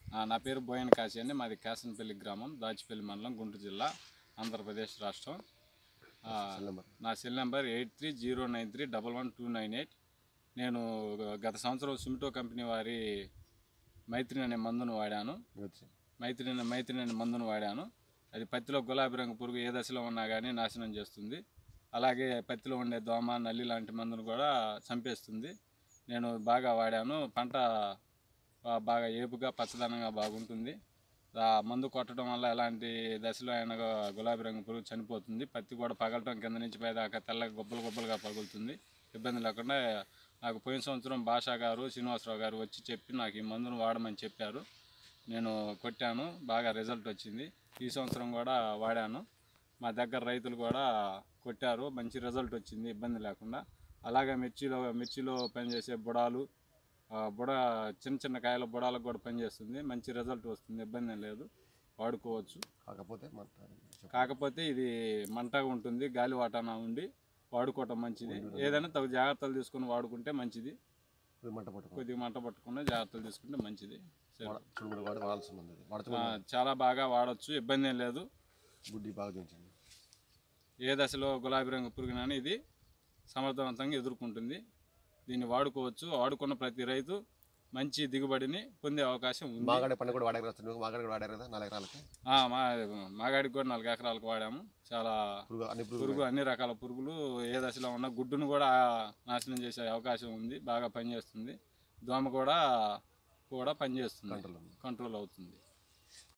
ఆ, నా పేరు బోయన్ కాశీ అండి మాది కాసనపల్లి గ్రామం దాచిపల్లి మండలం గుంటూరు జిల్లా ఆంధ్రప్రదేశ్ రాష్ట్రం ఆ, నా cell number eight three zero nine three double one two nine eight నేను గత సంవత్సరం సుమిటో కంపెనీ వారి మైత్రి అనే మందును వాడాను మైత్రి అనే మైత్రి అనే మందును వాడాను అది పత్తిలో గులాబీ రంగు పురుగు ఏ దశలో ఉన్నా కానీ నాశనం చేస్తుంది అలాగే పత్తిలో ఉండే దోమ నల్లి లాంటి మందును కూడా చంపేస్తుంది నేను బాగా వాడాను పంట ఆ, బాగా ఏపుగా పచ్చదనంగా బాగుంటుంది ఆ మందు కొట్టడం వల్ల ఎలాంటి దశలో అయినా గు- గులాబీ రంగు పురుగు చనిపోతుంది పత్తి కూడా పగలటం కింద నుంచి పైదాకా తెల్లగా గొప్పలు గొప్పలుగా పగులుతుంది ఇబ్బంది లేకుండా నాకు పోయిన సంవత్సరం భాషా గారు శ్రీనివాసరావు గారు వచ్చి చెప్పి నాకు ఈ మందును వాడమని చెప్పారు నేను కొట్టాను బాగా రిజల్ట్ వచ్చింది ఈ సంవత్సరం కూడా వాడాను మా దగ్గర రైతులు కూడా కొట్టారు మంచి రిజల్ట్ వచ్చింది ఇబ్బంది లేకుండా అలాగే మిర్చిలో మిర్చిలో పనిచేసే బుడాలు ఆ, బుడ చిన్న చిన్న కాయల బుడాలకు కూడా పనిచేస్తుంది మంచి రిజల్ట్ వస్తుంది ఇబ్బంది ఏం లేదు వాడుకోవచ్చు కాకపోతే మంట కాకపోతే ఇది మంటగా ఉంటుంది గాలి వాటాన ఉండి వాడుకోవటం మంచిది ఏదైనా తగు జాగ్రత్తలు తీసుకొని వాడుకుంటే మంచిది ఇప్పుడు మంట పట్టుకో కొద్దిగా మంట పట్టకుండా జాగ్రత్తలు తీసుకుంటే మంచిది సరే చూడు వాడి వాడాల్సి ఉంది ఆ, వాడుతున్నా చాలా బాగా వాడచ్చు ఇబ్బంది ఏం లేదు గుడ్డి బాగా చూపించండి ఏ దశలో గులాబీ రంగు పురుగునని ఇది సమర్థవంతంగా ఎదుర్కొంటుంది దీన్ని వాడుకోవచ్చు వాడుకున్న ప్రతి రైతు మంచి దిగుబడిని పొందే అవకాశం ఉంది మాగాడే పండుగ కూడా వాడారు కదా మాగాడే కూడా వాడారు కదా నాలుగు ఎకరాలకి ఆ, మా మాగాడికి కూడా నాలుగు ఎకరాలకు వాడాము చాలా పురుగు అన్ని పురుగు పురుగు అన్ని రకాల పురుగులు ఏ దశలో ఉన్న గుడ్డును కూడా నాశనం చేసే అవకాశం ఉంది బాగా పనిచేస్తుంది దోమ కూడా కూడా పనిచేస్తుంది కంట్రోల్ ఉంది కంట్రోల్ అవుతుంది